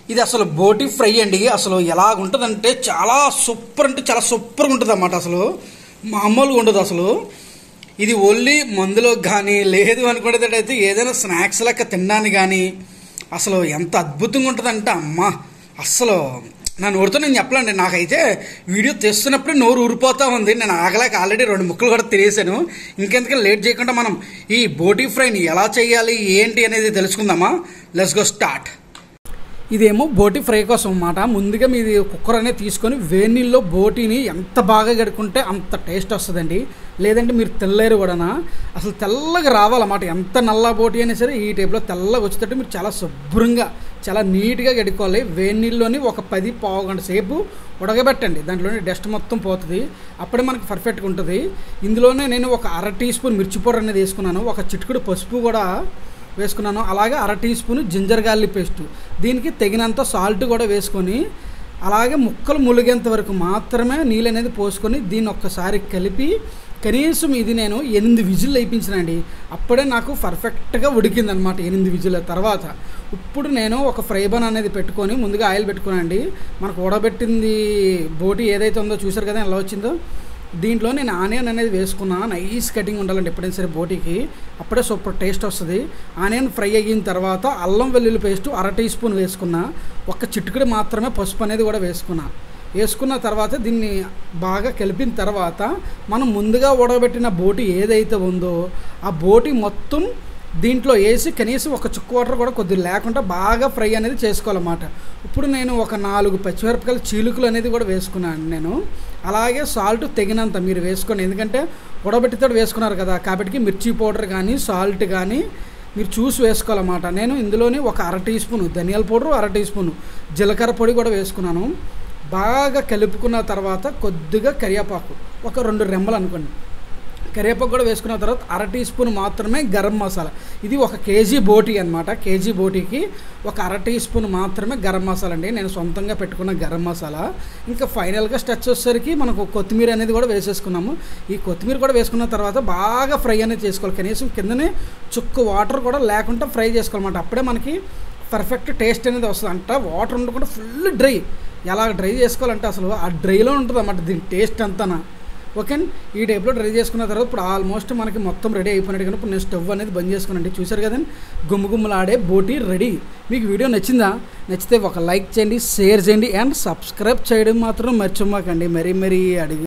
ఇది అసలు బోటి ఫ్రై అండి అసలు ఎలా ఉంటుందంటే చాలా సూపర్ అంటే చాలా సూపర్గా ఉంటుంది అన్నమాట అసలు మామూలుగా ఉండదు అసలు ఇది ఓన్లీ మందులో కానీ లేదు అనుకునేటట్టయితే ఏదైనా స్నాక్స్ లెక్క తినడానికి కానీ అసలు ఎంత అద్భుతంగా ఉంటుందంటే అమ్మా అస్సలు నా నోరుతో నేను చెప్పలేండి నాకైతే వీడియో తెస్తున్నప్పుడే నోరు ఊరిపోతా ఉంది నేను ఆగలేక ఆల్రెడీ రెండు ముక్కలు కూడా తినేసాను ఇంకెందుకని లేట్ చేయకుండా మనం ఈ బోటీ ఫ్రైని ఎలా చేయాలి ఏంటి అనేది తెలుసుకుందామా లెట్స్ గో స్టార్ట్ ఇదేమో బోటి ఫ్రై కోసం అన్నమాట ముందుగా మీది కుక్కర్ అనేది తీసుకొని వేడి నీళ్ళలో బోటీని ఎంత బాగా గడుకుంటే అంత టేస్ట్ వస్తుందండి లేదంటే మీరు తెల్లేరు కూడానా అసలు తెల్లగా రావాలన్నమాట ఎంత నల్ల బోటి అయినా సరే ఈ టైప్లో తెల్లగా వచ్చేటట్టు మీరు చాలా శుభ్రంగా చాలా నీట్గా గడుకోవాలి వేడి నీళ్ళలోని ఒక పది పావు గంట సేపు ఉడకబెట్టండి దాంట్లోని డస్ట్ మొత్తం పోతుంది అప్పుడే మనకి పర్ఫెక్ట్గా ఉంటుంది ఇందులోనే నేను ఒక అర టీ స్పూన్ మిర్చి పౌడర్ అనేది వేసుకున్నాను ఒక చిటికెడు పసుపు కూడా వేసుకున్నాను అలాగే అర teaspoon ginger garlic paste దీనికి తగినంత సాల్ట్ కూడా వేసుకొని అలాగే ముక్కలు ములిగేంత వరకు మాత్రమే నీళ్ళు అనేది పోసుకొని దీన్ని ఒక్కసారి కలిపి కనీసం ఇది నేను ఎనిమిది విజిల్ వేయించినండి అప్పుడే నాకు పర్ఫెక్ట్గా ఉడికిందనమాట ఎనిమిది విజిల్ తర్వాత ఇప్పుడు నేను ఒక ఫ్రై బన్ అనేది పెట్టుకొని ముందుగా ఆయిల్ పెట్టుకున్నాండి మనకు ఉడబెట్టింది బోటి ఏదైతే ఉందో చూసారు కదా ఎలా వచ్చిందో దీంట్లో నేను ఆనియన్ అనేది వేసుకున్నా నైస్ కటింగ్ ఉండాలండి ఎప్పుడైనా సరే బోటీకి అప్పుడే సూపర్ టేస్ట్ వస్తుంది ఆనియన్ ఫ్రై అయిన తర్వాత అల్లం వెల్లుల్లి పేస్ట్ అర టీ స్పూన్ వేసుకున్నా ఒక చిటికెడు మాత్రమే పసుపు అనేది కూడా వేసుకున్నా వేసుకున్న తర్వాత దీన్ని బాగా కలిపిన తర్వాత మనం ముందుగా ఉడకబెట్టిన బోటి ఏదైతే ఉందో ఆ బోటి మొత్తం దీంట్లో వేసి కనీసం ఒక చుక్క వాటర్ కూడా కొద్దిగా లేకుండా బాగా ఫ్రై అనేది చేసుకోవాలన్నమాట ఇప్పుడు నేను ఒక నాలుగు పచ్చిమిరపకాయలు చీలుకలు అనేది కూడా వేసుకున్నాను నేను అలాగే సాల్ట్ తగినంత మీరు వేసుకోండి ఎందుకంటే ఉడబెట్టితో వేసుకున్నారు కదా కాబట్టి మిర్చి పౌడర్ కానీ సాల్ట్ కానీ మీరు చూసి వేసుకోవాలన్నమాట నేను ఇందులోని ఒక అర టీ స్పూన్ ధనియాల పౌడర్ అర టీ స్పూన్ జీలకర్ర పొడి కూడా వేసుకున్నాను బాగా కలుపుకున్న తర్వాత కొద్దిగా కరివేపాకు ఒక రెండు రెమ్మలు అనుకోండి కరివేపాకు కూడా వేసుకున్న తర్వాత అర టీ స్పూన్ మాత్రమే గరం మసాలా ఇది ఒక కేజీ బోటీ అనమాట కేజీ బోటీకి ఒక అర టీ స్పూన్ మాత్రమే గరం మసాలా అండి నేను సొంతంగా పెట్టుకున్న గరం మసాలా ఇంకా ఫైనల్గా స్టచ్ వచ్చేసరికి మనకు కొత్తిమీర అనేది కూడా వేసేసుకున్నాము ఈ కొత్తిమీర కూడా వేసుకున్న తర్వాత బాగా ఫ్రై అనేది చేసుకోవాలి కనీసం కిందనే చుక్క వాటర్ కూడా లేకుండా ఫ్రై చేసుకోవాలన్నమాట అప్పుడే మనకి పర్ఫెక్ట్ టేస్ట్ అనేది వస్తుంది అంట వాటర్ ఉండకుండా ఫుల్ డ్రై ఎలా డ్రై చేసుకోవాలంటే అసలు ఆ డ్రైలో ఉంటుంది అన్నమాట దీని టేస్ట్ అంతా ఓకే ఈ టైప్లో డ్రై చేసుకున్న తర్వాత ఇప్పుడు ఆల్మోస్ట్ మనకి మొత్తం రెడీ అయిపోయినట్టు కానీ ఇప్పుడు నేను స్టవ్ అనేది బంద్ చేసుకున్నాండి చూసారు కదండి గుమ్మ గుమ్మలాడే బోటీ రెడీ మీకు వీడియో నచ్చిందా నచ్చితే ఒక లైక్ చేయండి షేర్ చేయండి అండ్ సబ్స్క్రైబ్ చేయడం మాత్రం మర్చిపోకండి మరీ మరీ అడిగి